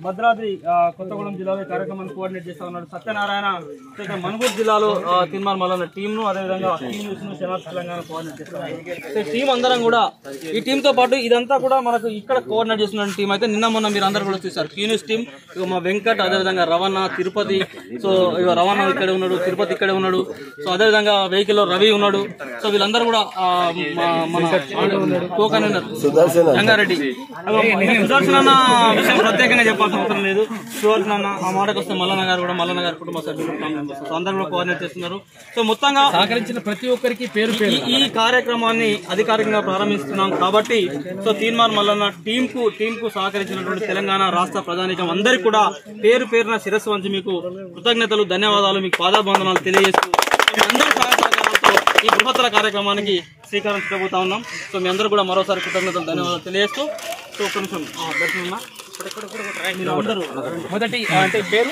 భద్రాద్రి ఆ, కొత్తగూడెం జిల్లాలో ఈ కార్యక్రమాన్ని కోఆర్డినేట్ చేస్తా ఉన్నాడు సత్యనారాయణ సో ఇక్కడ మనుగూరు జిల్లాలో ఆ, తిరుమల మల్లన్న టీమ్ ను అదేవిధంగా టీమ్ న్యూస్ ను శనార్థ తెలంగాణ కోఆర్డినేట్ చేస్తున్నారు సో ఈ టీం అందరం కూడా ఈ టీమ్ తో పాటు ఇదంతా కూడా మనకు ఇక్కడ కోఆర్డినేట్ చేస్తున్న టీం అయితే నిన్న మొన్న మీరు అందరు కూడా చూసారు క్యూ న్యూస్ టీం ఇక మా వెంకట్ అదేవిధంగా రవణ తిరుపతి సో ఇక రవణ ఇక్కడ ఉన్నాడు తిరుపతి ఇక్కడ ఉన్నాడు సో అదేవిధంగా వెహికల్ లో రవి ఉన్నాడు సో వీళ్ళందరూ కూడా ఆ, మా- మన కో కన్వీనర్ రంగారెడ్డి సుదర్శన్ అన్న విషయం ప్రత్యేకంగా చెప్పాల్సిన అవసరం లేదు సుదర్శన్ అన్న ఆ మాటకు వస్తే మల్లన్న గారు కూడా మల్లన్న గారి కుటుంబ సభ్యులు ఫ్యామిలీ మెంబర్స్ సో అందరూ కూడా కోఆర్డినేట్ చేస్తున్నారు సో మొత్తంగా సహకరించిన ప్రతి ఒక్కరికి పేరు పేరు ఈ- ఈ కార్యక్రమాన్ని అధికారికంగా ప్రారంభిస్తున్నాం కాబట్టి సో తీన్మార్ మల్లన్న టీం కు టీం కు సహకరించినటువంటి తెలంగాణ రాష్ట్ర ప్రజానికం అందరికీ కూడా పేరు పేరున శిరస్సు వంచి మీకు కృతజ్ఞతలు ధన్యవాదాలు మీకు పాదాబంధనాలు తెలియజేస్తూ మీ అందరి సహాయ సహకారాలతో ఈ బృహత్తర కార్యక్రమానికి శ్రీకారం చుట్టబోతా ఉన్నాం సో మీ అందరూ కూడా మరోసారి కృతజ్ఞతలు ధన్యవాదాలు తెలియజేస్తూ సో ఒక్క నిమిషం ఆ, దర్శనం అన్న. మీరు అందరూ మొదటి అంటే పేరు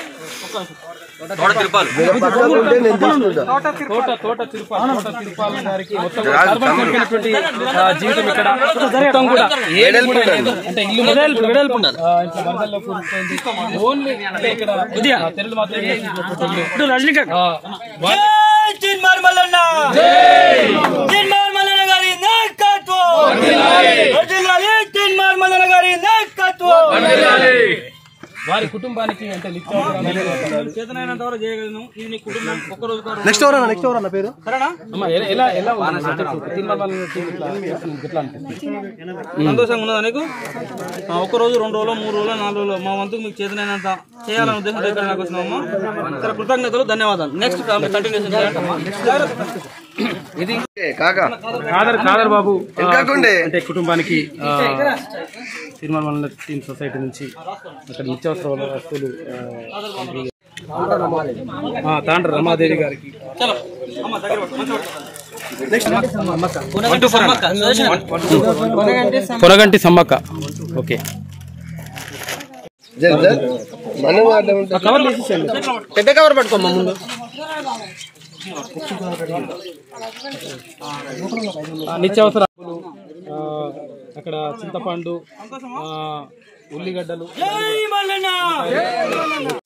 తోట తోట తిరుపాల తోట తిరుపాల గారికి మొత్తం కూడా సర్వం కోల్పోయినటువంటి, ఆ, జీవితం ఇక్కడ మొత్తం కూడా ఏది కూడా లేదు. అంటే ఇల్లు మొత్తం వెడల్పు ఉండాలి ఆ, ఇట్లా వరదల్లో కూరుకుపోయింది. ఓన్లీ అంటే ఇక్కడ ఆ, తెరలు మాత్రమే ఇప్పుడు రజనీకాంత్ ఆ, వా- తీన్మార్ మల్లన్న తీన్మార్ మల్లన్న గారి నాయకత్వం వర్ధిల్లాలి తీన్మార్ మల్లన్న గారి నాయకత్వం వారి కుటుంబానికి అంటే నిత్యావసరాలు చేతనైనంత వరకు చేయగలను ఇది నీ కుటుంబం ఒక్క రోజు కాదు. నెక్స్ట్ ఎవరన్నా నెక్స్ట్ ఎవరన్నా పేరు సరేనా అమ్మ, ఎలా ఎలా ఎలా ఉంది? అంటే తిరుమల వాళ్ళ టీం ఇట్లా ఎట్లా అనిపిస్తుంది సంతోషంగా ఉన్నదా నీకు ఆ, ఒక్క రోజు రెండు రోజులు మూడు రోజులు నాలుగు రోజులు మా వంతుకు మీకు చేతనైనంత చేయాలనే ఉద్దేశంతో ఇక్కడ నాకు వచ్చినామమ్మా సరే కృతజ్ఞతలు ధన్యవాదాలు నెక్స్ట్ కంటిన్యూషన్ ఇది కాకా కాదర్ కాదర్ బాబు ఆ, కాకుండే. అంటే కుటుంబానికి ఆ, తిరుమల వల్ల టీమ్ సొసైటీ నుంచి అక్కడ నిత్యావసర వస్తువులు ఆ, ఆ, తాండ్ర రమాదేవి గారికి చలో అమ్మ దగ్గర పట్టు, మంచిగా పట్టు. కొనగంటి సమ్మక్క ఓకే జల్ జల్ మనం అడ్డం ఉంటే కవర్ పెద్ద కవర్ పట్టుకోమ్మా ముందు ఆ, నిత్యావసర ఆ, అక్కడ చింతపండు ఆ, ఉల్లిగడ్డలు జై మల్లన్న